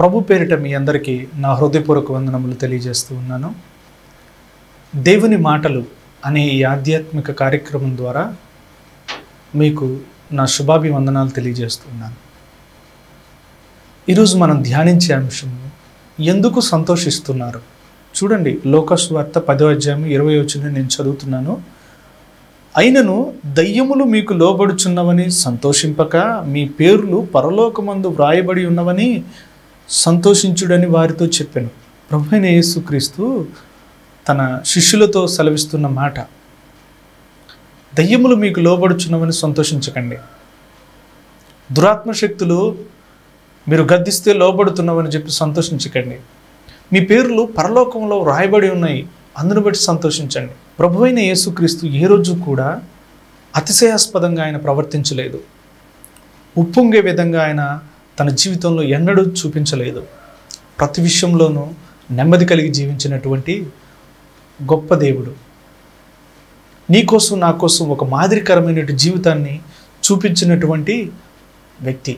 ప్రభు పేరిట మీ అందరికీ నా హృదయపూర్వక వందనములు తెలియజేస్తూ ఉన్నాను దేవుని మాటలు అనే ఈ ఆధ్యాత్మిక కార్యక్రమం ద్వారా మీకు నా శుభాభివందనాలు తెలియజేస్తున్నాను ఈరోజు మనం ధ్యానించే అంశం ఎందుకు సంతోషిస్తున్నారు చూడండి లోకస్వార్త పదో అధ్యాయం ఇరవై వచ్చిన నేను చదువుతున్నాను అయినను దయ్యములు మీకు లోబడుచున్నవని సంతోషింపక మీ పేర్లు పరలోకమందు వ్రాయబడి ఉన్నవని సంతోషించుడని వారితో చెప్పాను ప్రభువైన యేసుక్రీస్తు తన శిష్యులతో సెలవిస్తున్న మాట దయ్యములు మీకు లోబడుచున్నవని సంతోషించకండి దురాత్మ శక్తులు మీరు గద్దిస్తే లోబడుతున్నవని చెప్పి సంతోషించకండి మీ పేర్లు పరలోకంలో వ్రాయబడి ఉన్నాయి అందును బట్టి సంతోషించండి ప్రభువైన యేసుక్రీస్తు ఏ రోజు కూడా అతిశయాస్పదంగా ఆయన ప్రవర్తించలేదు ఉప్పొంగే విధంగా ఆయన తన జీవితంలో ఎన్నడూ చూపించలేదు ప్రతి విషయంలోనూ నెమ్మది కలిగి జీవించినటువంటి గొప్ప దేవుడు నీకోసం నా కోసం ఒక మాదిరికరమైన జీవితాన్ని చూపించినటువంటి వ్యక్తి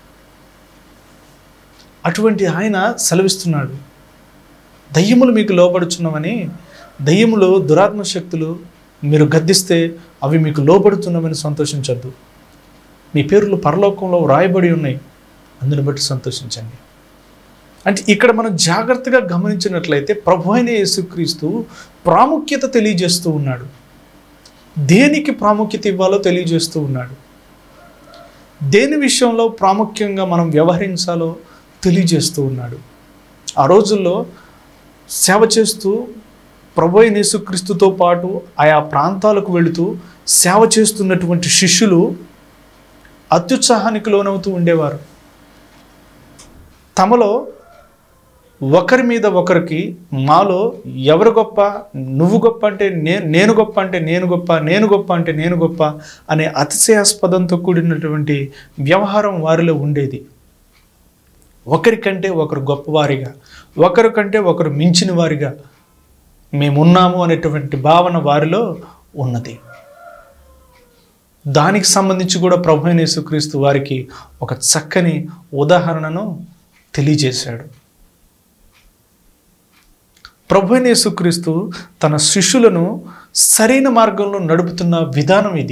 అటువంటి ఆయన సెలవిస్తున్నాడు దయ్యములు మీకు లోబడుచున్నవని దయ్యములు దురాత్మ శక్తులు మీరు గద్దిస్తే అవి మీకు లోబడుతున్నవని సంతోషించద్దు మీ పేర్లు పరలోకంలో వ్రాయబడి ఉన్నాయి అందుని బట్టి సంతోషించండి అంటే ఇక్కడ మనం జాగ్రత్తగా గమనించినట్లయితే ప్రభు అయిన యేసుక్రీస్తు ప్రాముఖ్యత తెలియజేస్తూ ఉన్నాడు దేనికి ప్రాముఖ్యత ఇవ్వాలో తెలియజేస్తూ ఉన్నాడు దేని విషయంలో ప్రాముఖ్యంగా మనం వ్యవహరించాలో తెలియజేస్తూ ఉన్నాడు ఆ రోజుల్లో సేవ చేస్తూ ప్రభు అయిన యేసుక్రీస్తుతో పాటు ఆయా ప్రాంతాలకు వెళుతూ సేవ చేస్తున్నటువంటి శిష్యులు అత్యుత్సాహానికి లోనవుతూ ఉండేవారు తమలో ఒకరి మీద ఒకరికి మాలో ఎవరు గొప్ప నువ్వు గొప్ప అంటే నే నేను గొప్ప అంటే నేను గొప్ప నేను గొప్ప అంటే నేను గొప్ప అనే అతిశయాస్పదంతో కూడినటువంటి వ్యవహారం వారిలో ఉండేది ఒకరికంటే ఒకరు గొప్పవారిగా ఒకరికంటే ఒకరు మించిన వారిగా మేమున్నాము అనేటువంటి భావన వారిలో ఉన్నది దానికి సంబంధించి కూడా ప్రభు అయిన యేసుక్రీస్తు వారికి ఒక చక్కని ఉదాహరణను తెలియజేశాడు ప్రభు అయిన యేసుక్రీస్తు తన శిష్యులను సరైన మార్గంలో నడుపుతున్న విధానం ఇది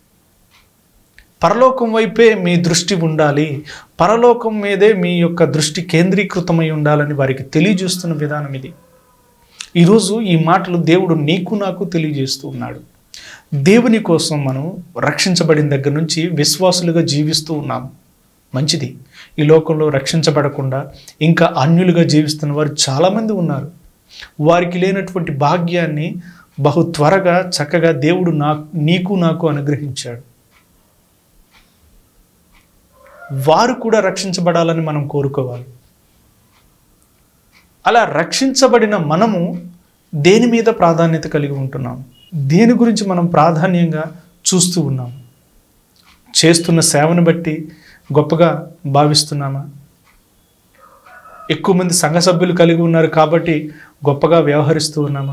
పరలోకం వైపే మీ దృష్టి ఉండాలి పరలోకం మీదే మీ యొక్క దృష్టి కేంద్రీకృతమై ఉండాలని వారికి తెలియజేస్తున్న విధానం ఇది ఈరోజు ఈ మాటలు దేవుడు నీకు నాకు తెలియజేస్తూ ఉన్నాడు దేవుని కోసం మనం రక్షించబడిన దగ్గర నుంచి విశ్వాసులుగా జీవిస్తూ ఉన్నాం మంచిది ఈ లోకంలో రక్షించబడకుండా ఇంకా అన్యులుగా జీవిస్తున్న వారు చాలామంది ఉన్నారు వారికి లేనటువంటి భాగ్యాన్ని బహు త్వరగా చక్కగా దేవుడు నా నీకు నాకు అనుగ్రహించాడు వారు కూడా రక్షించబడాలని మనం కోరుకోవాలి అలా రక్షించబడిన మనము దేని మీద ప్రాధాన్యత కలిగి ఉంటున్నాం దేని గురించి మనం ప్రాధాన్యంగా చూస్తూ ఉన్నాం చేస్తున్న సేవను బట్టి గొప్పగా భావిస్తున్నామా ఎక్కువ మంది సంఘ సభ్యులు కలిగి ఉన్నారు కాబట్టి గొప్పగా వ్యవహరిస్తూ ఉన్నామా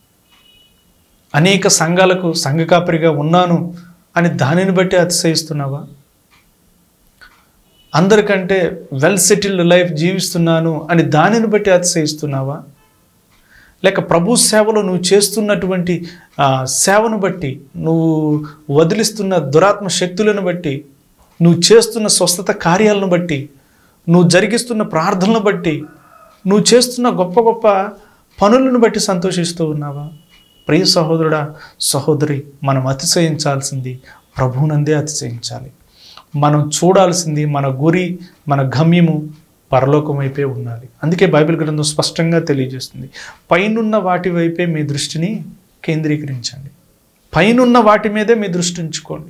అనేక సంఘాలకు సంఘ కాపరిగా ఉన్నాను అని దానిని బట్టి అతిశయిస్తున్నావా అందరికంటే వెల్ సెటిల్డ్ లైఫ్ జీవిస్తున్నాను అని దానిని బట్టి అతిశయిస్తున్నావా లేక ప్రభు సేవలో నువ్వు చేస్తున్నటువంటి ఆ, సేవను బట్టి నువ్వు వదిలిస్తున్న దురాత్మ శక్తులను బట్టి నువ్వు చేస్తున్న స్వస్థత కార్యాలను బట్టి నువ్వు జరిగిస్తున్న ప్రార్థనలను బట్టి నువ్వు చేస్తున్న గొప్ప గొప్ప పనులను బట్టి సంతోషిస్తూ ఉన్నావా ప్రియ సహోదరుడా సహోదరి మనం అతిశయించాల్సింది ప్రభువునందే అతిశయించాలి మనం చూడాల్సింది మన గురి మన గమ్యము పరలోకం వైపే ఉండాలి అందుకే బైబిల్ గ్రంథం స్పష్టంగా తెలియజేస్తుంది పైనున్న వాటి వైపే మీ దృష్టిని కేంద్రీకరించండి పైనున్న వాటి మీదే మీ దృష్టి ఉంచుకోండి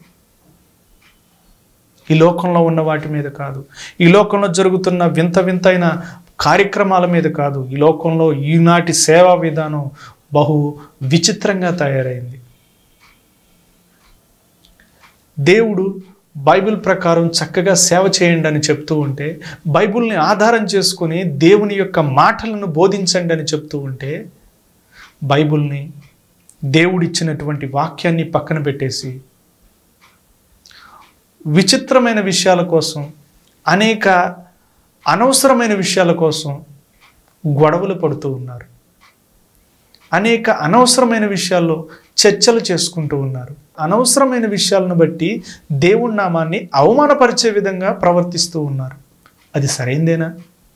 ఈ లోకంలో ఉన్న వాటి మీద కాదు ఈ లోకంలో జరుగుతున్న వింత వింతైన కార్యక్రమాల మీద కాదు ఈ లోకంలో ఈనాటి సేవా విధానం బహు విచిత్రంగా తయారైంది దేవుడు బైబిల్ ప్రకారం చక్కగా సేవ చేయండి అని చెప్తూ ఉంటే బైబిల్ని ఆధారం చేసుకొని దేవుని యొక్క మాటలను బోధించండి అని చెప్తూ ఉంటే బైబిల్ని దేవుడిచ్చినటువంటి వాక్యాన్ని పక్కన పెట్టేసి విచిత్రమైన విషయాల కోసం అనేక అనవసరమైన విషయాల కోసం గొడవలు పడుతూ ఉన్నారు అనేక అనవసరమైన విషయాల్లో చర్చలు చేసుకుంటూ ఉన్నారు అనవసరమైన విషయాలను బట్టి దేవుడి నామాన్ని అవమానపరిచే విధంగా ప్రవర్తిస్తూ ఉన్నారు అది సరైందేనా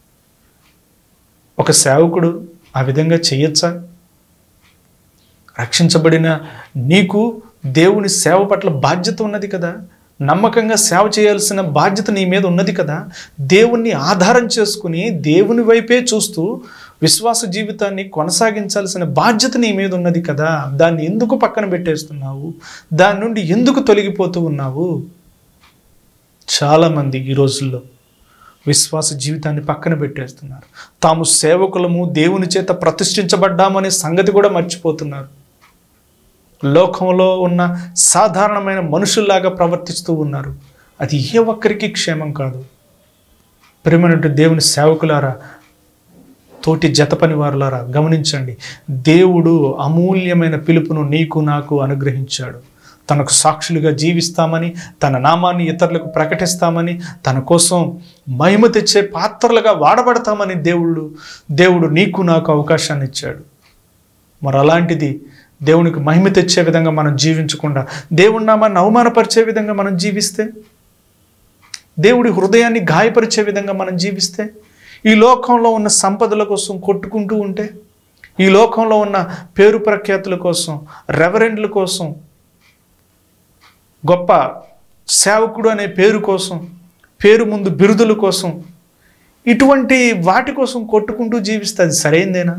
ఒక సేవకుడు ఆ విధంగా చేయొచ్చా రక్షించబడిన నీకు దేవుని సేవ పట్ల బాధ్యత ఉన్నది కదా నమ్మకంగా సేవ చేయాల్సిన బాధ్యత నీ మీద ఉన్నది కదా దేవుణ్ణి ఆధారం చేసుకుని దేవుని వైపే చూస్తూ విశ్వాస జీవితాన్ని కొనసాగించాల్సిన బాధ్యత నీ మీద ఉన్నది కదా దాన్ని ఎందుకు పక్కన పెట్టేస్తున్నావు దాని నుండి ఎందుకు తొలగిపోతూ ఉన్నావు చాలామంది ఈ రోజుల్లో విశ్వాస జీవితాన్ని పక్కన పెట్టేస్తున్నారు తాము సేవకులము దేవుని చేత ప్రతిష్ఠించబడ్డామనే సంగతి కూడా మర్చిపోతున్నారు లోకంలో ఉన్న సాధారణమైన మనుషుల్లాగా ప్రవర్తిస్తూ ఉన్నారు అది ఏ ఒక్కరికి క్షేమం కాదు ప్రేమనంటూ దేవుని సేవకులారా తోటి జత పని వారులారా గమనించండి దేవుడు అమూల్యమైన పిలుపును నీకు నాకు అనుగ్రహించాడు తనకు సాక్షులుగా జీవిస్తామని తన నామాన్ని ఇతరులకు ప్రకటిస్తామని తన కోసం మహిమ తెచ్చే పాత్రలుగా వాడబడతామని దేవుడు దేవుడు నీకు నాకు అవకాశాన్ని ఇచ్చాడు మరి అలాంటిది దేవునికి మహిమ తెచ్చే విధంగా మనం జీవించకుండా దేవుడి నామాన్ని అవమానపరిచే విధంగా మనం జీవిస్తే దేవుడి హృదయాన్ని గాయపరిచే విధంగా మనం జీవిస్తే ఈ లోకంలో ఉన్న సంపదల కోసం కొట్టుకుంటూ ఉంటే ఈ లోకంలో ఉన్న పేరు ప్రఖ్యాతుల కోసం రెవరెండ్ల కోసం గొప్ప సేవకుడు అనే పేరు కోసం పేరు ముందు బిరుదుల కోసం ఇటువంటి వాటి కోసం కొట్టుకుంటూ జీవిస్తే అది సరైందేనా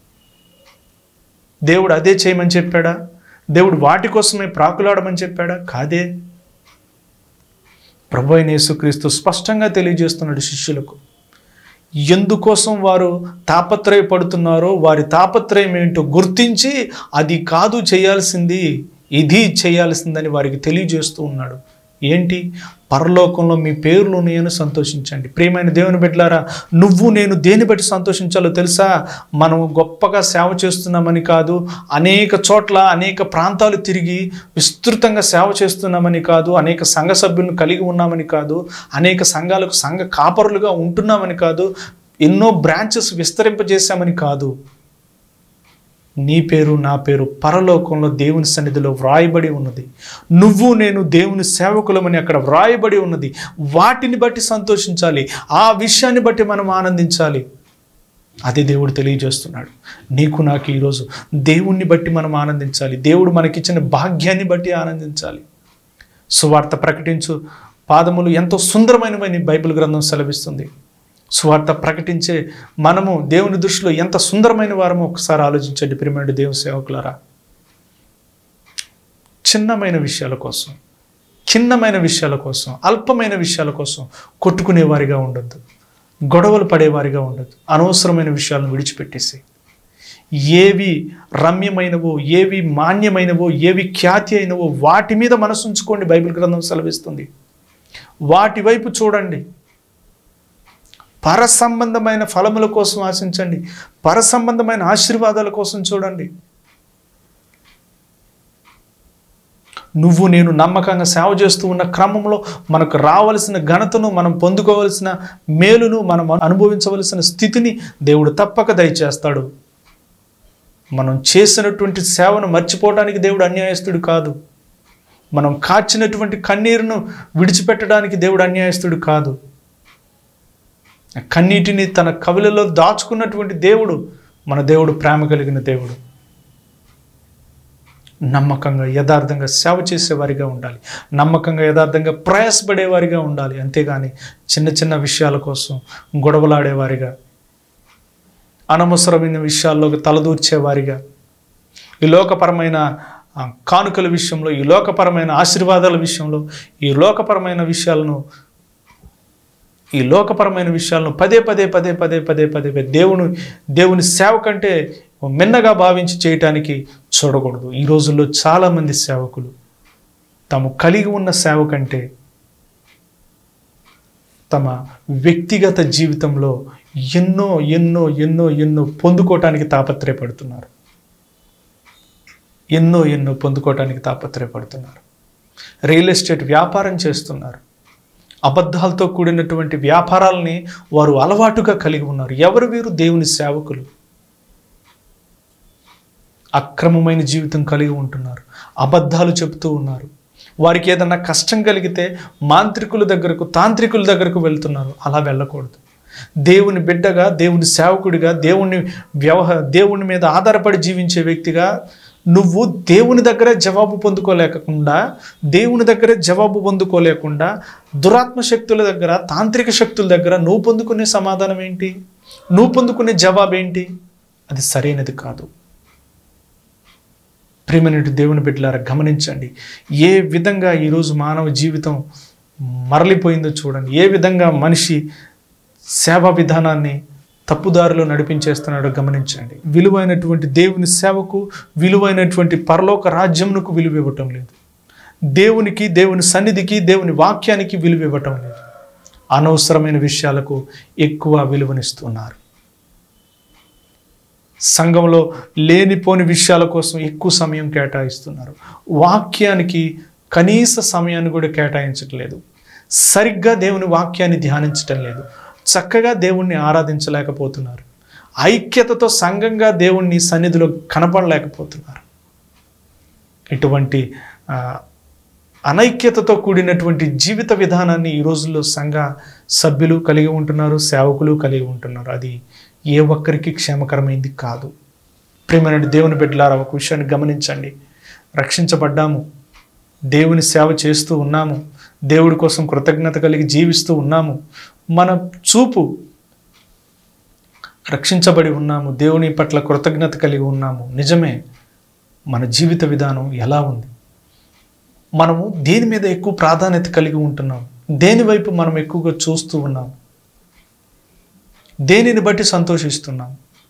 దేవుడు అదే చేయమని చెప్పాడా దేవుడు వాటి కోసమే ప్రాకులాడమని చెప్పాడా కాదే ప్రభు అయిన యేసుక్రీస్తు స్పష్టంగా తెలియజేస్తున్నాడు శిష్యులకు ఎందుకోసం వారు తాపత్రయపడుతున్నారో వారి తాపత్రయం ఏంటో గుర్తించి అది కాదు చేయాల్సింది ఇది చేయాల్సిందని వారికి తెలియజేస్తూ ఉన్నాడు ఏంటి పరలోకంలో మీ పేర్లు నేను సంతోషించండి ప్రియమైన దేవుని బిడ్డలారా నువ్వు నేను దేని బట్టి సంతోషించాలో తెలుసా మనం గొప్పగా సేవ చేస్తున్నామని కాదు అనేక చోట్ల అనేక ప్రాంతాలు తిరిగి విస్తృతంగా సేవ చేస్తున్నామని కాదు అనేక సంఘ సభ్యులను కలిగి ఉన్నామని కాదు అనేక సంఘాలకు సంఘ కాపరులుగా ఉంటున్నామని కాదు ఎన్నో బ్రాంచెస్ విస్తరింపజేశామని కాదు నీ పేరు నా పేరు పరలోకంలో దేవుని సన్నిధిలో వ్రాయబడి ఉన్నది నువ్వు నేను దేవుని సేవకులమని అక్కడ వ్రాయబడి ఉన్నది వాటిని బట్టి సంతోషించాలి ఆ విషయాన్ని బట్టి మనం ఆనందించాలి అది దేవుడు తెలియజేస్తున్నాడు నీకు నాకు ఈరోజు దేవుణ్ణి బట్టి మనం ఆనందించాలి దేవుడు మనకిచ్చిన భాగ్యాన్ని బట్టి ఆనందించాలి సువార్త ప్రకటించు పాదములు ఎంతో సుందరమైనవని బైబిల్ గ్రంథం సెలవిస్తుంది సువార్త ప్రకటించే మనము దేవుని దృష్టిలో ఎంత సుందరమైన వారమో ఒకసారి ఆలోచించండి ప్రియమైన దేవు సేవకులారా చిన్నమైన విషయాల కోసం చిన్నమైన విషయాల కోసం అల్పమైన విషయాల కోసం కొట్టుకునేవారిగా ఉండొద్దు గొడవలు పడేవారిగా ఉండొద్దు అనవసరమైన విషయాలను విడిచిపెట్టేసి ఏవి రమ్యమైనవో ఏవి మాన్యమైనవో ఏవి ఖ్యాతి అయినవో వాటి మీద మనసు ఉంచుకోండి బైబిల్ గ్రంథం సెలవిస్తుంది వాటి వైపు చూడండి పర సంబంధమైన ఫలముల కోసం ఆశించండి పర సంబంధమైన ఆశీర్వాదాల కోసం చూడండి నువ్వు నేను నమ్మకంగా సేవ చేస్తూ ఉన్న క్రమంలో మనకు రావలసిన ఘనతను మనం పొందుకోవలసిన మేలును మనం అనుభవించవలసిన స్థితిని దేవుడు తప్పక దయచేస్తాడు మనం చేసినటువంటి సేవను మర్చిపోవడానికి దేవుడు అన్యాయస్తుడు కాదు మనం కాచినటువంటి కన్నీరును విడిచిపెట్టడానికి దేవుడు అన్యాయస్తుడు కాదు కన్నీటిని తన కవిలలో దాచుకున్నటువంటి దేవుడు మన దేవుడు ప్రేమ కలిగిన దేవుడు నమ్మకంగా యథార్థంగా సేవ చేసేవారిగా ఉండాలి నమ్మకంగా యథార్థంగా ప్రయాసపడేవారిగా ఉండాలి అంతేగాని చిన్న చిన్న విషయాల కోసం గొడవలాడేవారిగా అనవసరమైన విషయాల్లోకి తలదూర్చేవారిగా ఈ లోకపరమైన ఆ, కానుకల విషయంలో ఈ లోకపరమైన ఆశీర్వాదాల విషయంలో ఈ లోకపరమైన విషయాలను ఈ లోకపరమైన విషయాలను పదే పదే పదే పదే పదే పదే పదే దేవుని దేవుని సేవ కంటే మిన్నగా భావించి చేయటానికి చూడకూడదు ఈ రోజుల్లో చాలామంది సేవకులు తాము కలిగి ఉన్న సేవ కంటే తమ వ్యక్తిగత జీవితంలో ఎన్నో ఎన్నో ఎన్నో ఎన్నో పొందుకోవటానికి తాపత్రయపడుతున్నారు ఎన్నో ఎన్నో పొందుకోవటానికి తాపత్రయపడుతున్నారు రియల్ ఎస్టేట్ వ్యాపారం చేస్తున్నారు అబద్ధాలతో కూడినటువంటి వ్యాపారాలని వారు అలవాటుగా కలిగి ఉన్నారు ఎవరు వీరు దేవుని సేవకులు అక్రమమైన జీవితం కలిగి ఉంటున్నారు అబద్ధాలు చెబుతూ ఉన్నారు వారికి ఏదన్నా కష్టం కలిగితే మాంత్రికుల దగ్గరకు తాంత్రికుల దగ్గరకు వెళ్తున్నారు అలా వెళ్ళకూడదు దేవుని బిడ్డగా దేవుని సేవకుడిగా దేవుని వ్యవహ దేవుని మీద ఆధారపడి జీవించే వ్యక్తిగా నువ్వు దేవుని దగ్గరే జవాబు పొందుకోలేకుండా దేవుని దగ్గరే జవాబు పొందుకోలేకుండా దురాత్మ శక్తుల దగ్గర తాంత్రిక శక్తుల దగ్గర నువ్వు పొందుకునే సమాధానం ఏంటి నువ్వు పొందుకునే జవాబు ఏంటి అది సరైనది కాదు ప్రేమనేటి దేవుని బిడ్డలారా గమనించండి ఏ విధంగా ఈరోజు మానవ జీవితం మరలిపోయిందో చూడండి ఏ విధంగా మనిషి సేవా విధానాన్ని తప్పుదారిలో నడిపించేస్తున్నాడో గమనించండి విలువైనటువంటి దేవుని సేవకు విలువైనటువంటి పరలోక రాజ్యమునకు విలువ ఇవ్వటం లేదు దేవునికి దేవుని సన్నిధికి దేవుని వాక్యానికి విలువ ఇవ్వటం లేదు అనవసరమైన విషయాలకు ఎక్కువ విలువనిస్తున్నారు సంఘంలో లేనిపోని విషయాల కోసం ఎక్కువ సమయం కేటాయిస్తున్నారు వాక్యానికి కనీస సమయాన్ని కూడా కేటాయించట్లేదు సరిగ్గా దేవుని వాక్యాన్ని ధ్యానించటం లేదు చక్కగా దేవుణ్ణి ఆరాధించలేకపోతున్నారు ఐక్యతతో సంఘంగా దేవుణ్ణి సన్నిధిలో కనపడలేకపోతున్నారు ఇటువంటి ఆ, అనైక్యతతో కూడినటువంటి జీవిత విధానాన్ని ఈ రోజుల్లో సంఘ సభ్యులు కలిగి ఉంటున్నారు సేవకులు కలిగి ఉంటున్నారు అది ఏ ఒక్కరికి క్షేమకరమైంది కాదు ప్రేమైన దేవుని బిడ్డలారా ఒక విషయాన్ని గమనించండి రక్షించబడ్డాము దేవుని సేవ చేస్తూ ఉన్నాము దేవుడి కోసం కృతజ్ఞత కలిగి జీవిస్తూ ఉన్నాము మన చూపు రక్షించబడి ఉన్నాము దేవుని పట్ల కృతజ్ఞత కలిగి ఉన్నాము నిజమే మన జీవిత విధానం ఎలా ఉంది మనము దేని మీద ఎక్కువ ప్రాధాన్యత కలిగి ఉంటున్నాం దేని వైపు మనం ఎక్కువగా చూస్తూ ఉన్నాం దేనిని బట్టి సంతోషిస్తున్నాం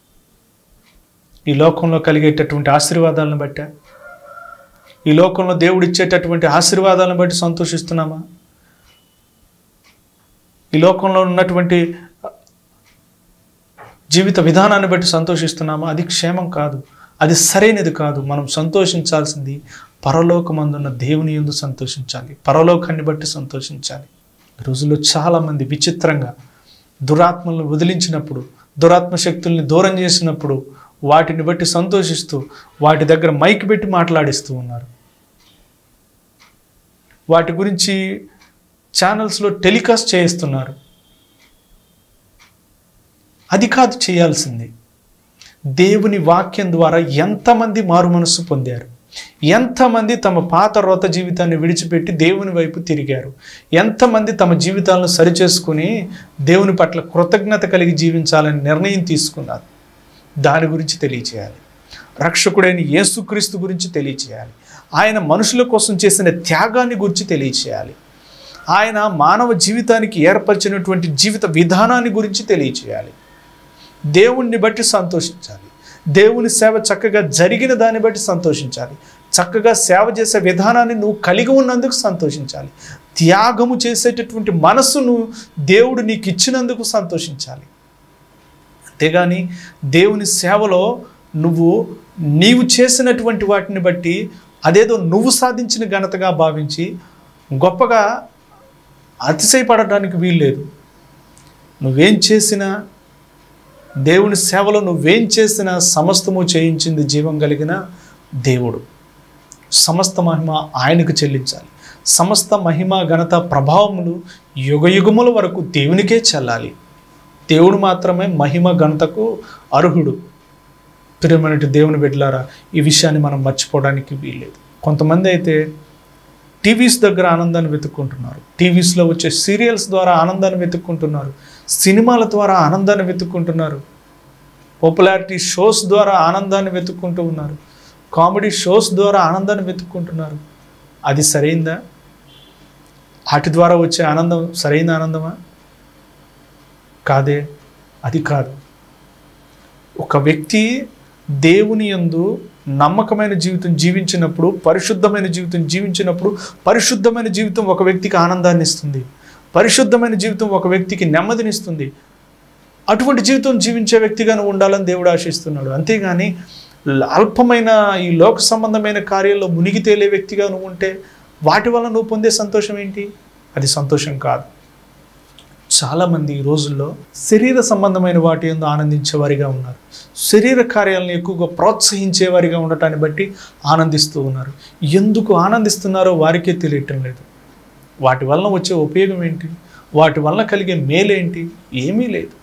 ఈ లోకంలో కలిగేటటువంటి ఆశీర్వాదాలను బట్టా ఈ లోకంలో దేవుడు ఇచ్చేటటువంటి ఆశీర్వాదాలను బట్టి సంతోషిస్తున్నామా ఈ లోకంలో ఉన్నటువంటి జీవిత విధానాన్ని బట్టి సంతోషిస్తున్నామా అది క్షేమం కాదు అది సరైనది కాదు మనం సంతోషించాల్సింది పరలోకమందున్న దేవుని ఎందు సంతోషించాలి పరలోకాన్ని బట్టి సంతోషించాలి ఈ రోజుల్లో చాలామంది విచిత్రంగా దురాత్మలను వదిలించినప్పుడు దురాత్మ శక్తుల్ని దూరం చేసినప్పుడు వాటిని బట్టి సంతోషిస్తూ వాటి దగ్గర మైక్ పెట్టి మాట్లాడిస్తూ ఉన్నారు వాటి గురించి ఛానల్స్లో టెలికాస్ట్ చేయిస్తున్నారు అది కాదు చేయాల్సింది దేవుని వాక్యం ద్వారా ఎంతమంది మారు మనస్సు పొందారు ఎంతమంది తమ పాత రోత జీవితాన్ని విడిచిపెట్టి దేవుని వైపు తిరిగారు ఎంతమంది తమ జీవితాలను సరిచేసుకుని దేవుని పట్ల కృతజ్ఞత కలిగి జీవించాలని నిర్ణయం తీసుకున్నారు దాని గురించి తెలియచేయాలి రక్షకుడైన యేసుక్రీస్తు గురించి తెలియచేయాలి ఆయన మనుషుల కోసం చేసిన త్యాగాన్ని గురించి తెలియచేయాలి ఆయన మానవ జీవితానికి ఏర్పరిచినటువంటి జీవిత విధానాన్ని గురించి తెలియచేయాలి దేవుణ్ణి బట్టి సంతోషించాలి దేవుని సేవ చక్కగా జరిగిన దాన్ని బట్టి సంతోషించాలి చక్కగా సేవ చేసే విధానాన్ని నువ్వు కలిగి ఉన్నందుకు సంతోషించాలి త్యాగము చేసేటటువంటి మనస్సును దేవుడు నీకు ఇచ్చినందుకు సంతోషించాలి అంతేగాని దేవుని సేవలో నువ్వు నీవు చేసినటువంటి వాటిని బట్టి అదేదో నువ్వు సాధించిన ఘనతగా భావించి గొప్పగా అతిశయపడటానికి వీల్లేదు నువ్వేం చేసినా దేవుని సేవలో నువ్వేం చేసినా సమస్తము చేయించింది జీవం కలిగిన దేవుడు సమస్త మహిమ ఆయనకు చెల్లించాలి సమస్త మహిమ ఘనత ప్రభావములు యుగయుగముల వరకు దేవునికే చెల్లాలి దేవుడు మాత్రమే మహిమ ఘనతకు అర్హుడు ప్రియమైనటువంటి దేవుని బిడ్డలారా ఈ విషయాన్ని మనం మర్చిపోవడానికి వీల్లేదు కొంతమంది అయితే టీవీస్ దగ్గర ఆనందాన్ని వెతుక్కుంటున్నారు టీవీస్లో వచ్చే సీరియల్స్ ద్వారా ఆనందాన్ని వెతుక్కుంటున్నారు సినిమాల ద్వారా ఆనందాన్ని వెతుక్కుంటున్నారు పాపులారిటీ షోస్ ద్వారా ఆనందాన్ని వెతుక్కుంటూ ఉన్నారు కామెడీ షోస్ ద్వారా ఆనందాన్ని వెతుక్కుంటున్నారు అది సరైందా వాటి ద్వారా వచ్చే ఆనందం సరైన ఆనందమా కాదే అది కాదు ఒక వ్యక్తి దేవుని యందు నమ్మకమైన జీవితం జీవించినప్పుడు పరిశుద్ధమైన జీవితం జీవించినప్పుడు పరిశుద్ధమైన జీవితం ఒక వ్యక్తికి ఆనందాన్ని ఇస్తుంది పరిశుద్ధమైన జీవితం ఒక వ్యక్తికి నెమ్మదినిస్తుంది అటువంటి జీవితం జీవించే వ్యక్తిగా నువ్వు ఉండాలని దేవుడు ఆశిస్తున్నాడు అంతేగాని అల్పమైన ఈ లోక సంబంధమైన కార్యాల్లో మునిగి తేలే వ్యక్తిగా నువ్వు ఉంటే వాటి వల్ల నువ్వు పొందే సంతోషం ఏంటి అది సంతోషం కాదు చాలామంది ఈ రోజుల్లో శరీర సంబంధమైన వాటి ఎందు ఆనందించేవారిగా ఉన్నారు శరీర కార్యాలను ఎక్కువగా ప్రోత్సహించేవారిగా ఉండటాన్ని బట్టి ఆనందిస్తూ ఉన్నారు ఎందుకు ఆనందిస్తున్నారో వారికే తెలియటం లేదు వాటి వలన వచ్చే ఉపయోగం ఏంటి వాటి వలన కలిగే మేలేంటి ఏమీ లేదు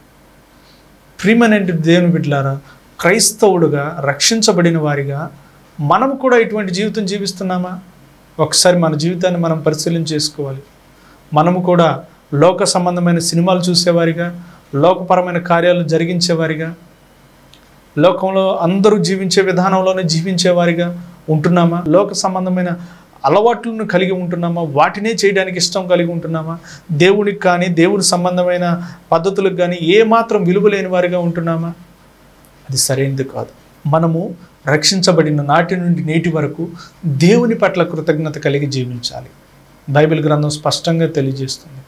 ప్రియమనేంటి దేవుని బిడ్డలారా క్రైస్తవుడుగా రక్షించబడిన వారిగా మనం కూడా ఇటువంటి జీవితం జీవిస్తున్నామా ఒకసారి మన జీవితాన్ని మనం పరిశీలన చేసుకోవాలి మనము కూడా లోక సంబంధమైన సినిమాలు చూసేవారిగా లోకపరమైన కార్యాలు జరిగించేవారిగా లోకంలో అందరూ జీవించే విధానంలోనే జీవించేవారిగా ఉంటున్నామా లోక సంబంధమైన అలవాట్లను కలిగి ఉంటున్నామా వాటినే చేయడానికి ఇష్టం కలిగి ఉంటున్నామా దేవుడికి కానీ దేవుడి సంబంధమైన పద్ధతులకు కానీ ఏమాత్రం విలువ లేని వారిగా ఉంటున్నామా అది సరైనది కాదు మనము రక్షించబడిన నాటి నుండి నేటి వరకు దేవుని పట్ల కృతజ్ఞత కలిగి జీవించాలి బైబిల్ గ్రంథం స్పష్టంగా తెలియజేస్తుంది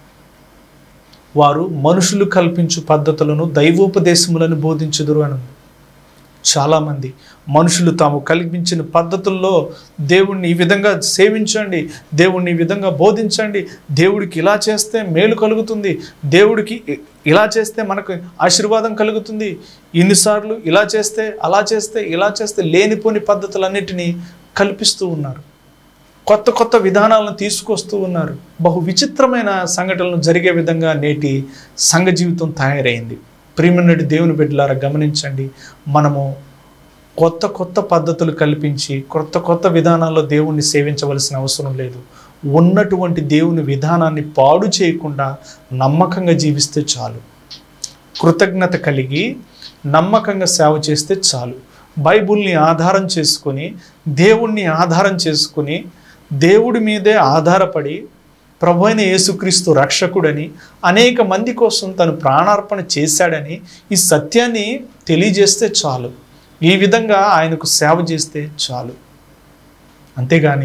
వారు మనుషులు కల్పించు పద్ధతులను దైవోపదేశములను బోధించుదురు అని ఉంది చాలామంది మనుషులు తాము కల్పించిన పద్ధతుల్లో దేవుణ్ణి ఈ విధంగా సేవించండి దేవుణ్ణి ఈ విధంగా బోధించండి దేవుడికి ఇలా చేస్తే మేలు కలుగుతుంది దేవుడికి ఇ- ఇలా చేస్తే మనకు ఆశీర్వాదం కలుగుతుంది ఇన్నిసార్లు ఇలా చేస్తే అలా చేస్తే ఇలా చేస్తే లేనిపోని పద్ధతులన్నిటినీ కల్పిస్తూ ఉన్నారు కొత్త కొత్త విధానాలను తీసుకొస్తూ ఉన్నారు బహు విచిత్రమైన సంఘటనలు జరిగే విధంగా నేటి సంఘ జీవితం తయారైంది ప్రియమన్నటి దేవుని బిడ్డలారా గమనించండి మనము కొత్త కొత్త పద్ధతులు కల్పించి కొత్త కొత్త విధానాల్లో దేవుణ్ణి సేవించవలసిన అవసరం లేదు ఉన్నటువంటి దేవుని విధానాన్ని పాడు చేయకుండా నమ్మకంగా జీవిస్తే చాలు కృతజ్ఞత కలిగి నమ్మకంగా సేవ చేస్తే చాలు బైబుల్ని ఆధారం చేసుకొని దేవుణ్ణి ఆధారం చేసుకొని దేవుడి మీదే ఆధారపడి ప్రభు అయిన యేసుక్రీస్తు రక్షకుడని అనేక మంది కోసం తను ప్రాణార్పణ చేశాడని ఈ సత్యాన్ని తెలియజేస్తే చాలు ఈ విధంగా ఆయనకు సేవ చేస్తే చాలు అంతేగాని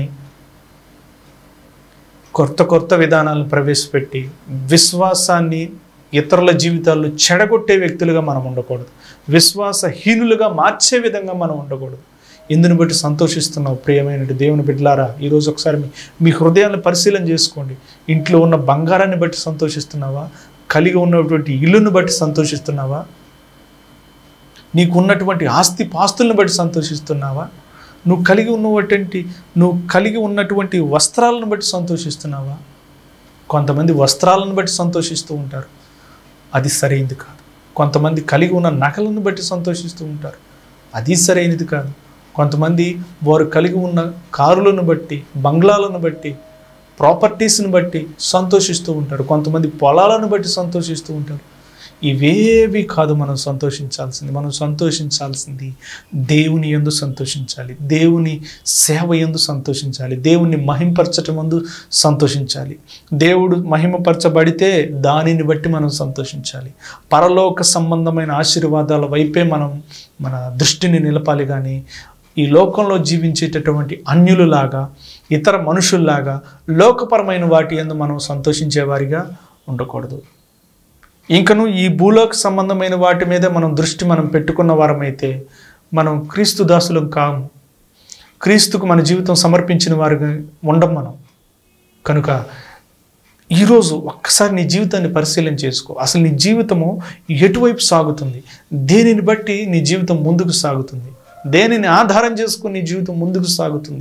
కొత్త కొత్త విధానాలను ప్రవేశపెట్టి విశ్వాసాన్ని ఇతరుల జీవితాల్లో చెడగొట్టే వ్యక్తులుగా మనం ఉండకూడదు విశ్వాసహీనులుగా మార్చే విధంగా మనం ఉండకూడదు ఇందుని బట్టి సంతోషిస్తున్నావు ప్రియమైన దేవుని బిడ్డలారా ఈరోజు ఒకసారి మీ మీ హృదయాన్ని పరిశీలన చేసుకోండి ఇంట్లో ఉన్న బంగారాన్ని బట్టి సంతోషిస్తున్నావా కలిగి ఉన్నటువంటి ఇల్లును బట్టి సంతోషిస్తున్నావా నీకు ఉన్నటువంటి ఆస్తి పాస్తులను బట్టి సంతోషిస్తున్నావా నువ్వు కలిగి ఉన్నటువంటి నువ్వు కలిగి ఉన్నటువంటి వస్త్రాలను బట్టి సంతోషిస్తున్నావా కొంతమంది వస్త్రాలను బట్టి సంతోషిస్తూ ఉంటారు అది సరైనది కాదు కొంతమంది కలిగి ఉన్న నగలను బట్టి సంతోషిస్తూ ఉంటారు అది సరైనది కాదు కొంతమంది వారు కలిగి ఉన్న కారులను బట్టి బంగ్లాలను బట్టి ప్రాపర్టీస్ని బట్టి సంతోషిస్తూ ఉంటారు కొంతమంది పొలాలను బట్టి సంతోషిస్తూ ఉంటారు ఇవేవి కాదు మనం సంతోషించాల్సింది మనం సంతోషించాల్సింది దేవుని ఎందు సంతోషించాలి దేవుని సేవ ఎందు సంతోషించాలి దేవుని మహింపరచటం ఎందు సంతోషించాలి దేవుడు మహిమపరచబడితే దానిని బట్టి మనం సంతోషించాలి పరలోక సంబంధమైన ఆశీర్వాదాల వైపే మనం మన దృష్టిని నిలపాలి కానీ ఈ లోకంలో జీవించేటటువంటి అన్యులలాగా ఇతర మనుషుల్లాగా లోకపరమైన వాటి ఎందు మనం సంతోషించేవారిగా ఉండకూడదు ఇంకను ఈ భూలోక సంబంధమైన వాటి మీద మనం దృష్టి మనం పెట్టుకున్న వారమైతే మనం క్రీస్తు దాసులం కాము క్రీస్తుకు మన జీవితం సమర్పించిన వారుగా ఉండం మనం కనుక ఈరోజు ఒక్కసారి నీ జీవితాన్ని పరిశీలన చేసుకో అసలు నీ జీవితము ఎటువైపు సాగుతుంది దేనిని బట్టి నీ జీవితం ముందుకు సాగుతుంది దేనిని ఆధారం చేసుకుని నీ జీవితం ముందుకు సాగుతుంది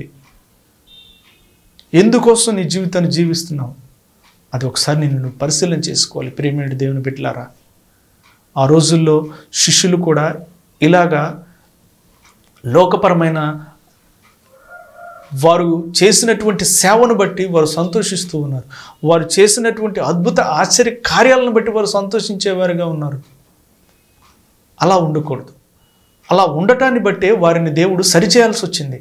ఎందుకోసం నీ జీవితాన్ని జీవిస్తున్నావు అది ఒకసారి నేను నువ్వు పరిశీలన చేసుకోవాలి ప్రేమైన దేవుని బిడ్డలారా ఆ రోజుల్లో శిష్యులు కూడా ఇలాగా లోకపరమైన వారు చేసినటువంటి సేవను బట్టి వారు సంతోషిస్తూ ఉన్నారు వారు చేసినటువంటి అద్భుత ఆశ్చర్య కార్యాలను బట్టి వారు సంతోషించేవారుగా ఉన్నారు అలా ఉండకూడదు అలా ఉండటాన్ని బట్టే వారిని దేవుడు సరిచేయాల్సి వచ్చింది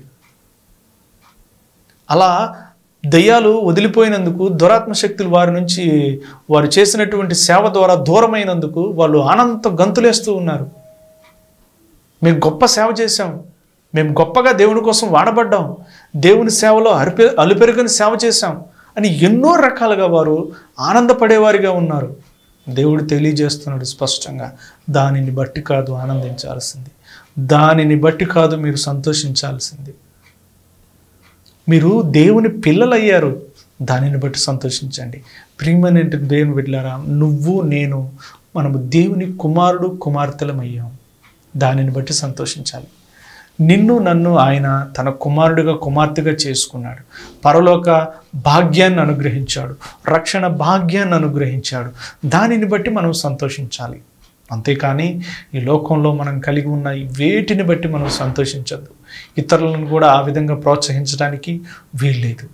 అలా దయ్యాలు వదిలిపోయినందుకు దురాత్మ శక్తులు వారి నుంచి వారు చేసినటువంటి సేవ ద్వారా దూరమైనందుకు వాళ్ళు ఆనందంతో గంతులేస్తూ ఉన్నారు మేము గొప్ప సేవ చేశాం మేము గొప్పగా దేవుని కోసం వాడబడ్డాం దేవుని సేవలో అరిపె అలుపెరుగని సేవ చేశాం అని ఎన్నో రకాలుగా వారు ఆనందపడేవారిగా ఉన్నారు దేవుడు తెలియజేస్తున్నాడు స్పష్టంగా దానిని బట్టి కాదు ఆనందించాల్సింది దానిని బట్టి కాదు మీరు సంతోషించాల్సింది మీరు దేవుని పిల్లలయ్యారు దానిని బట్టి సంతోషించండి ప్రియమైన దేవుని బిడ్డలారా నువ్వు నేను మనము దేవుని కుమారుడు కుమార్తెలమయ్యాం దానిని బట్టి సంతోషించాలి నిన్ను నన్ను ఆయన తన కుమారుడిగా కుమార్తెగా చేసుకున్నాడు పరలోక భాగ్యాన్ని అనుగ్రహించాడు రక్షణ భాగ్యాన్ని అనుగ్రహించాడు దానిని బట్టి మనం సంతోషించాలి అంతేకాని ఈ లోకంలో మనం కలిగి ఉన్న ఈ వేటిని బట్టి మనం సంతోషించద్దు ఇతరులను కూడా ఆ విధంగా ప్రోత్సహించడానికి వీల్లేదు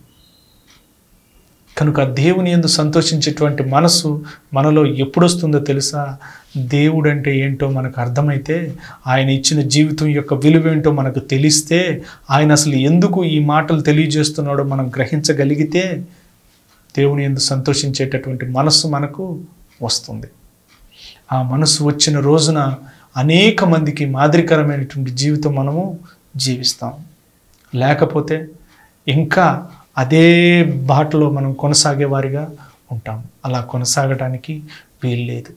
కనుక దేవుని ఎందు సంతోషించేటువంటి మనసు మనలో ఎప్పుడు వస్తుందో తెలుసా దేవుడు అంటే ఏంటో మనకు అర్థమైతే ఆయన ఇచ్చిన జీవితం యొక్క విలువ ఏంటో మనకు తెలిస్తే ఆయన అసలు ఎందుకు ఈ మాటలు తెలియజేస్తున్నాడో మనం గ్రహించగలిగితే దేవుని ఎందు సంతోషించేటటువంటి మనస్సు మనకు వస్తుంది ఆ మనసు వచ్చిన రోజున అనేక మందికి మాదిరికరమైనటువంటి జీవితం మనము జీవిస్తాం లేకపోతే ఇంకా అదే బాటలో మనం కొనసాగే వారిగా ఉంటాం అలా కొనసాగడానికి వీల్లేదు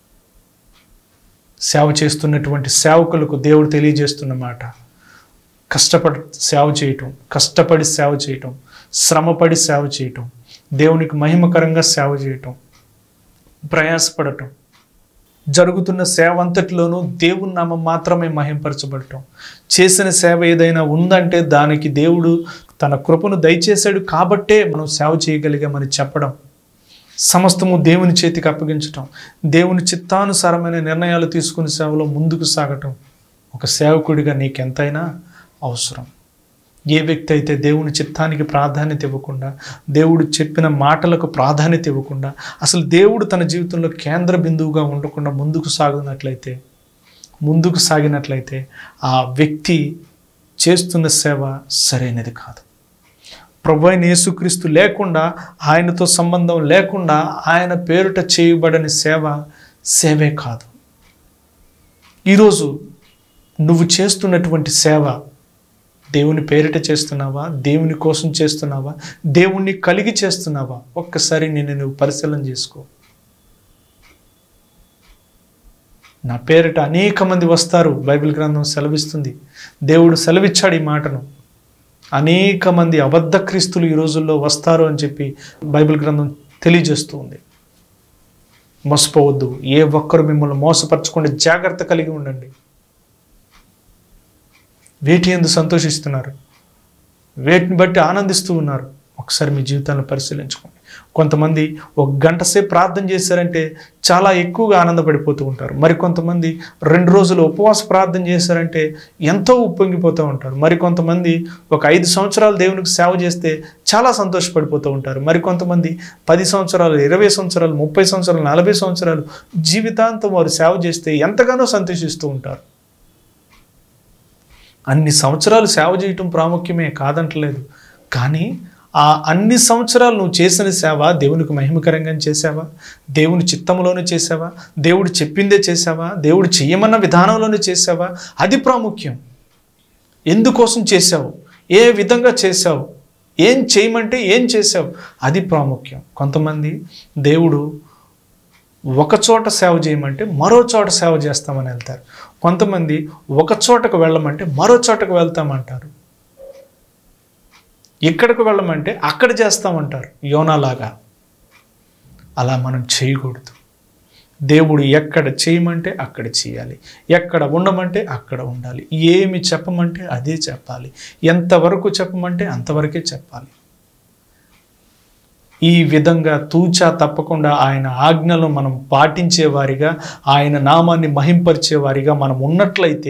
సేవ చేస్తున్నటువంటి సేవకులకు దేవుడు తెలియజేస్తున్న మాట కష్టపడి సేవ చేయటం కష్టపడి సేవ చేయటం శ్రమపడి సేవ చేయటం దేవునికి మహిమకరంగా సేవ చేయటం ప్రయాసపడటం జరుగుతున్న సేవ అంతటిలోనూ దేవుని నామం మాత్రమే మహింపరచబడటం చేసిన సేవ ఏదైనా ఉందంటే దానికి దేవుడు తన కృపను దయచేశాడు కాబట్టే మనం సేవ చేయగలిగామని చెప్పడం సమస్తము దేవుని చేతికి అప్పగించటం దేవుని చిత్తానుసారమైన నిర్ణయాలు తీసుకుని సేవలో ముందుకు సాగటం ఒక సేవకుడిగా నీకెంతైనా అవసరం ఏ వ్యక్తి అయితే దేవుని చిత్తానికి ప్రాధాన్యత ఇవ్వకుండా దేవుడు చెప్పిన మాటలకు ప్రాధాన్యత ఇవ్వకుండా అసలు దేవుడు తన జీవితంలో కేంద్ర బిందువుగా ఉండకుండా ముందుకు సాగునట్లయితే ముందుకు సాగినట్లయితే ఆ వ్యక్తి చేస్తున్న సేవ సరైనది కాదు ప్రభు అయిన యేసుక్రీస్తు లేకుండా ఆయనతో సంబంధం లేకుండా ఆయన పేరుట చేయబడని సేవ సేవే కాదు ఈరోజు నువ్వు చేస్తున్నటువంటి సేవ దేవుని పేరిట చేస్తున్నావా దేవుని కోసం చేస్తున్నావా దేవుణ్ణి కలిగి చేస్తున్నావా ఒక్కసారి నేను నువ్వు పరిశీలన చేసుకో నా పేరిట అనేక మంది వస్తారు బైబిల్ గ్రంథం సెలవిస్తుంది దేవుడు సెలవిచ్చాడు ఈ మాటను అనేక మంది అబద్ధ క్రీస్తులు ఈ రోజుల్లో వస్తారు అని చెప్పి బైబిల్ గ్రంథం తెలియజేస్తూ ఉంది మోసపోవద్దు ఏ ఒక్కరు మిమ్మల్ని మోసపరచకుండా జాగ్రత్త కలిగి ఉండండి వేటి ఎందు సంతోషిస్తున్నారు వేటిని బట్టి ఆనందిస్తూ ఉన్నారు ఒకసారి మీ జీవితాలను పరిశీలించుకోండి కొంతమంది ఒక గంట సేపు ప్రార్థన చేశారంటే చాలా ఎక్కువగా ఆనందపడిపోతూ ఉంటారు మరి కొంతమంది రెండు రోజులు ఉపవాస ప్రార్థన చేశారంటే ఎంతో ఉప్పొంగిపోతూ ఉంటారు మరి కొంతమంది ఒక ఐదు సంవత్సరాలు దేవునికి సేవ చేస్తే చాలా సంతోషపడిపోతూ ఉంటారు మరి కొంతమంది పది సంవత్సరాలు ఇరవై సంవత్సరాలు ముప్పై సంవత్సరాలు నలభై సంవత్సరాలు జీవితాంతం వారు సేవ చేస్తే ఎంతగానో సంతోషిస్తూ ఉంటారు అన్ని సంవత్సరాలు సేవ చేయటం ప్రాముఖ్యమే కాదంటలేదు కానీ ఆ అన్ని సంవత్సరాలు నువ్వు చేసిన సేవ దేవునికి మహిమకరంగా చేసావా దేవుని చిత్తంలోనే చేసావా దేవుడు చెప్పిందే చేసావా దేవుడు చెయ్యమన్న విధానంలోనే చేసావా అది ప్రాముఖ్యం ఎందుకోసం చేసావు ఏ విధంగా చేసావు ఏం చేయమంటే ఏం చేసావు అది ప్రాముఖ్యం కొంతమంది దేవుడు ఒక చోట సేవ చేయమంటే మరో చోట సేవ చేస్తామని వెళ్తారు కొంతమంది ఒక చోటకు వెళ్ళమంటే మరో చోటకు వెళ్తామంటారు ఇక్కడికి వెళ్ళమంటే అక్కడ చేస్తామంటారు యోనాలాగా అలా మనం చేయకూడదు దేవుడు ఎక్కడ చేయమంటే అక్కడ చేయాలి ఎక్కడ ఉండమంటే అక్కడ ఉండాలి ఏమి చెప్పమంటే అదే చెప్పాలి ఎంతవరకు చెప్పమంటే అంతవరకే చెప్పాలి ఈ విధంగా తూచా తప్పకుండా ఆయన ఆజ్ఞలు మనం పాటించేవారిగా ఆయన నామాన్ని మహింపరిచేవారిగా మనం ఉన్నట్లయితే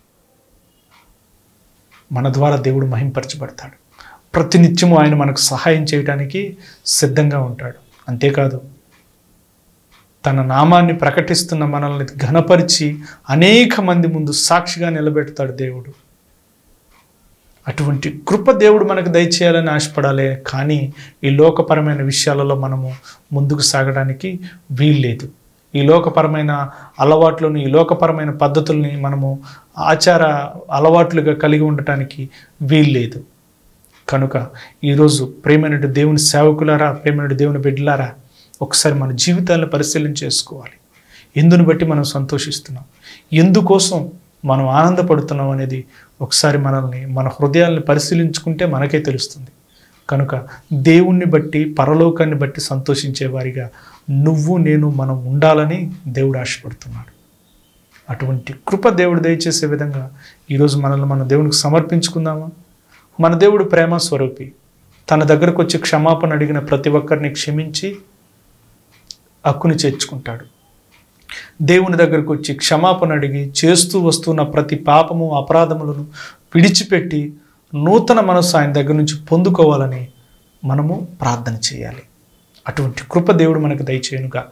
మన ద్వారా దేవుడు మహింపరచబడతాడు ప్రతినిత్యము ఆయన మనకు సహాయం చేయడానికి సిద్ధంగా ఉంటాడు అంతేకాదు తన నామాన్ని ప్రకటిస్తున్న మనల్ని ఘనపరిచి అనేక మంది ముందు సాక్షిగా నిలబెడతాడు దేవుడు అటువంటి కృప దేవుడు మనకు దయచేయాలని ఆశపడాలి కానీ ఈ లోకపరమైన విషయాలలో మనము ముందుకు సాగడానికి వీల్లేదు ఈ లోకపరమైన అలవాట్లను ఈ లోకపరమైన పద్ధతుల్ని మనము ఆచార అలవాట్లుగా కలిగి ఉండటానికి వీల్లేదు కనుక ఈరోజు ప్రేమైన దేవుని సేవకులారా ప్రేమైన దేవుని బిడ్డలారా ఒకసారి మన జీవితాలను పరిశీలన చేసుకోవాలి ఎందుని బట్టి మనం సంతోషిస్తున్నాం ఎందుకోసం మనం ఆనందపడుతున్నాం అనేది ఒకసారి మనల్ని మన హృదయాల్ని పరిశీలించుకుంటే మనకే తెలుస్తుంది కనుక దేవుణ్ణి బట్టి పరలోకాన్ని బట్టి సంతోషించే వారిగా నువ్వు నేను మనం ఉండాలని దేవుడు ఆశపడుతున్నాడు అటువంటి కృప దేవుడు దయచేసే విధంగా ఈరోజు మనల్ని మన దేవునికి సమర్పించుకుందామా మన దేవుడు ప్రేమ స్వరూపి తన దగ్గరకు వచ్చి క్షమాపణ అడిగిన ప్రతి ఒక్కరిని క్షమించి హక్కుని చేర్చుకుంటాడు దేవుని దగ్గరకు వచ్చి క్షమాపణ అడిగి చేస్తూ వస్తున్న ప్రతి పాపము అపరాధములను విడిచిపెట్టి నూతన మనస్సు ఆయన దగ్గర నుంచి పొందుకోవాలని మనము ప్రార్థన చేయాలి అటువంటి కృప దేవుడు మనకు దయచేయను గాక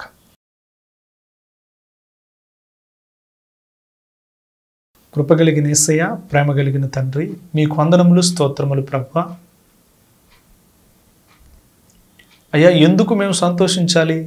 కృప కలిగిన ఏసయ్య ప్రేమ కలిగిన తండ్రి మీకు వందనములు స్తోత్రములు ప్రభ అయ్యా ఎందుకు మేము సంతోషించాలి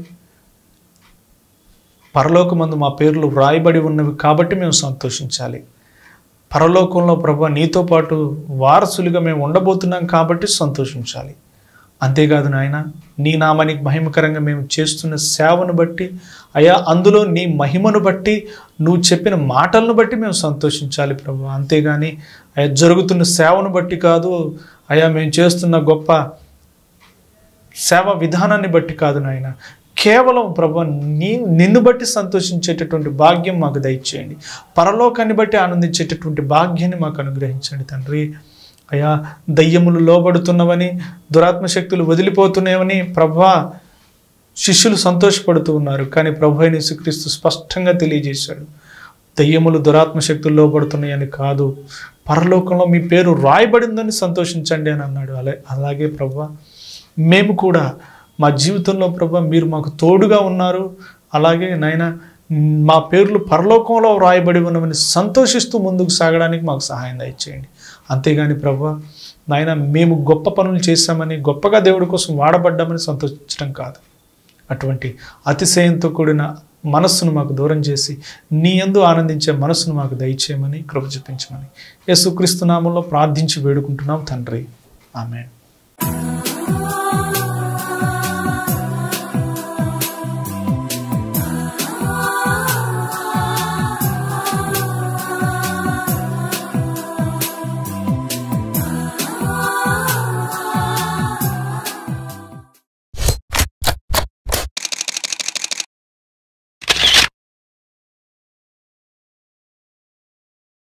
పరలోకమందు మా పేర్లు వ్రాయబడి ఉన్నవి కాబట్టి మేము సంతోషించాలి పరలోకంలో ప్రభు నీతో పాటు వారసులుగా మేము ఉండబోతున్నాం కాబట్టి సంతోషించాలి అంతేకాదు నాయన నీ నామానికి మహిమకరంగా మేము చేస్తున్న సేవను బట్టి అయా అందులో నీ మహిమను బట్టి నువ్వు చెప్పిన మాటలను బట్టి మేము సంతోషించాలి ప్రభు అంతేగాని అయా జరుగుతున్న సేవను బట్టి కాదు అయా మేము చేస్తున్న గొప్ప సేవ విధానాన్ని బట్టి కాదు నాయన కేవలం ప్రభు నీ నిన్ను బట్టి సంతోషించేటటువంటి భాగ్యం మాకు దయచేయండి పరలోకాన్ని బట్టి ఆనందించేటటువంటి భాగ్యాన్ని మాకు అనుగ్రహించండి తండ్రి అయా దయ్యములు లోబడుతున్నవని దురాత్మ శక్తులు వదిలిపోతున్నాయని ప్రభా శిష్యులు సంతోషపడుతూ ఉన్నారు కానీ ప్రభు అయిన యేసుక్రీస్తు స్పష్టంగా తెలియజేశాడు దయ్యములు దురాత్మ శక్తులు లోబడుతున్నాయని కాదు పరలోకంలో మీ పేరు రాయబడిందని సంతోషించండి అని అన్నాడు అలా అలాగే ప్రభు మేము కూడా మా జీవితంలో ప్రభు మీరు మాకు తోడుగా ఉన్నారు అలాగే నాయన మా పేర్లు పరలోకంలో వ్రాయబడి ఉన్నవని సంతోషిస్తూ ముందుకు సాగడానికి మాకు సహాయం దయచేయండి అంతేగాని ప్రభు నాయన మేము గొప్ప పనులు చేశామని గొప్పగా దేవుడి కోసం వాడబడ్డామని సంతోషించడం కాదు అటువంటి అతిశయంతో కూడిన మనస్సును మాకు దూరం చేసి నీ ఎందు ఆనందించే మనస్సును మాకు దయచేయమని కృప చూపించమని యేసుక్రీస్తు నామంలో ప్రార్థించి వేడుకుంటున్నాం తండ్రి ఆమె